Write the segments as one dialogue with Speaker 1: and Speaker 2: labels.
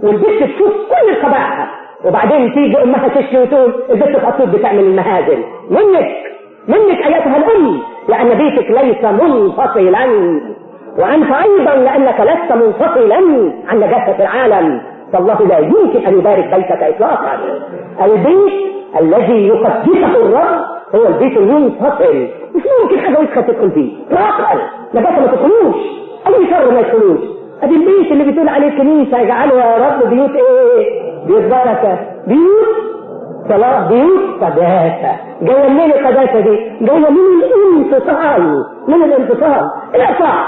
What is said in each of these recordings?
Speaker 1: والبنت تشوف كل القبائح وبعدين تيجي امها تشتي وتقول البنت خطيب بتعمل المهازل منك منك ايتها الام لان بيتك ليس منفصلا وانت ايضا لانك لست منفصلا عن نجاسه العالم فالله لا يمكن ان يبارك بيتك اطلاقا البيت الذي يقدسه الرب هو البيت المنفصل مش ممكن حاجه وسخه تدخل فيه اطلاقا نجاسه ما تدخلوش اي شر ما يدخلوش ادي البيت اللي بتقول عليه الكنيسه اجعله يا رب بيوت ايه بيوت بركه بيوت صلاة بيوت قداسة جاية من القداسة دي جاية من الانفصال من الانفصال الإعطاء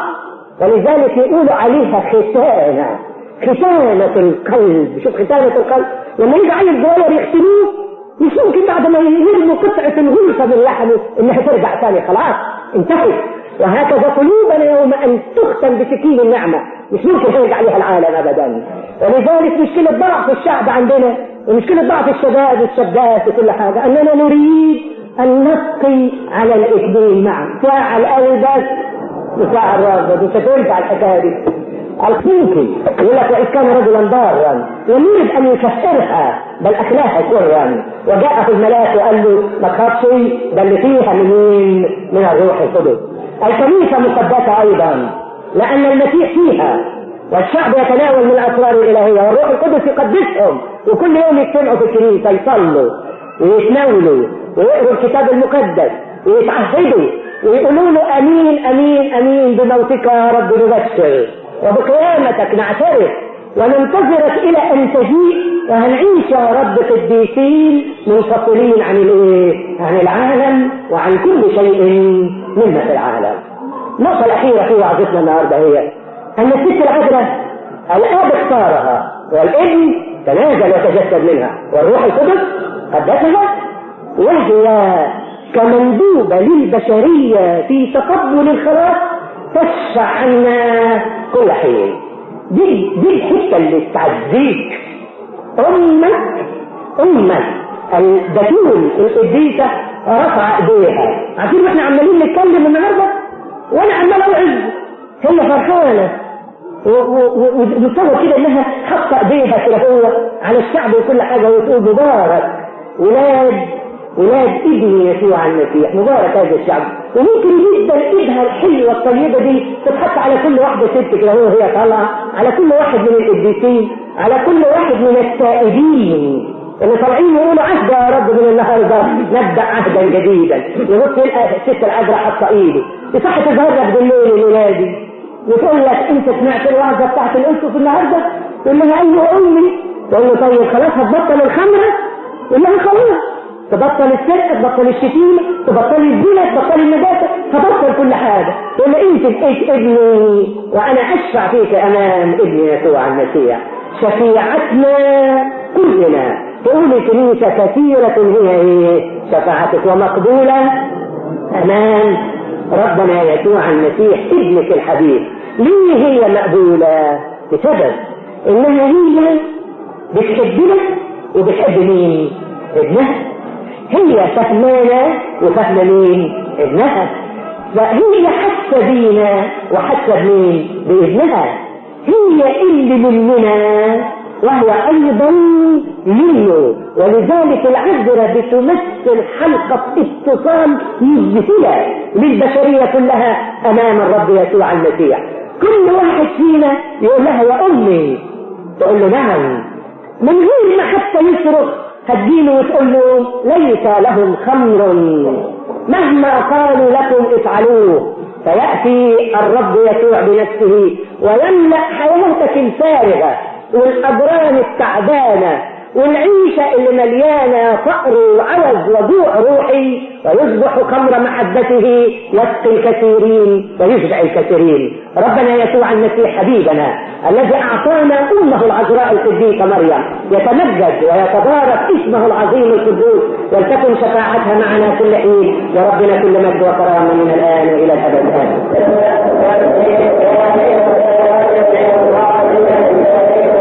Speaker 1: ولذلك يقولوا عليها ختانة ختانة القلب شوف ختانة القلب لما يجي عيل صغير يختنوه مش ممكن بعد ما يرموا قطعة الغلفة من لحمه انها ترجع ثاني خلاص انتهت وهكذا قلوبنا يوم ان تختم بسكين النعمة مش ممكن يرجع عليها العالم ابدا ولذلك مشكلة ضعف الشعب عندنا ومشكلة ضعف الشباب والشابات وكل حاجة اننا نريد ان نبقي على الاثنين معا ساعة القلب وساعة الرغبة مش هتنفع الحكاية دي الخنكي يقول لك وإذ كان رجلا ضارا يريد أن يكفرها بل أخلاها سرا وجاءه الملاك وقال له ما تخافش ده اللي فيها منين من الروح القدس الكنيسة مقدسة أيضا لأن المسيح فيها والشعب يتناول من الأسرار الإلهية والروح القدس يقدسهم وكل يوم يجتمعوا في الكنيسة يصلوا ويتناولوا ويقروا الكتاب المقدس ويتعهدوا ويقولوا له أمين أمين أمين بموتك يا رب نبشر وبقيامتك نعترف وننتظرك الى ان تجيء وهنعيش يا رب قديسين منفصلين عن الايه؟ عن العالم وعن كل شيء مما في العالم. النقطة الأخيرة في وعظتنا النهاردة هي أن الست العذراء الآب اختارها والابن تنازل وتجسد منها والروح القدس قدسها وهي كمندوبة للبشرية في تقبل الخلاص تشفع عنا كل حين دي دي الحته اللي تعزيك امك امك البتول القديسه رفع ايديها عارفين احنا عمالين نتكلم النهارده وانا عمال اوعظ هي فرحانه ونتصور كده انها حاطه ايديها كده هو على الشعب وكل حاجه وتقول مبارك ولاد ولاد ابن يسوع المسيح مبارك هذا الشعب وممكن جدا ايدها الحلوه الطيبه دي تتحط على كل واحده ست كده وهي طالعه على كل واحد من القديسين على كل واحد من التائبين اللي طالعين يقولوا عهد يا رب من النهارده نبدا عهدا جديدا يبص يلقى الست العذراء حاطه ايده يصح تظهر بالليل الولادي وتقول لك انت سمعت الوعظه بتاعت الاسقف النهارده تقول لها ايوه امي تقول له طيب خلاص هتبطل الخمره يقول لها خلاص تبطل السرقه تبطل الشتيمه تبطل الزنا تبطل النجاسه تبطل كل حاجه تقول له انت بقيت ابني وانا اشفع فيك امام ابني يسوع المسيح شفيعتنا كلنا تقول الكنيسه كثيره هي ايه شفاعتك ومقبوله امام ربنا يسوع المسيح ابنك الحبيب ليه هي مقبوله بسبب انها هي بتحبنا وبتحب مين ابنها هي فهمانة وفهم مين ابنها فهي حاسة بينا وحاسة بمين بابنها هي اللي مننا وهو ايضا منه ولذلك العذرة بتمثل حلقة اتصال مذهلة للبشرية كلها امام الرب يسوع المسيح كل واحد فينا يقول لها يا امي تقول له نعم من غير ما حتى يصرخ هتجيله وتقول له ليس لهم خمر مهما قالوا لكم افعلوه فيأتي الرب يسوع بنفسه ويملأ حياتك الفارغة والأبران التعبانة والعيشة اللي مليانة فقر وعوز وجوع روحي ويصبح خمر محبته يسقي الكثيرين ويشبع الكثيرين ربنا يسوع المسيح حبيبنا الذي أعطانا أمه العذراء القديسة مريم يتمجد ويتبارك اسمه العظيم القدوس ولتكن شفاعتها معنا كل حين وربنا كل مجد وكرامة من الآن وإلى الأبد آمين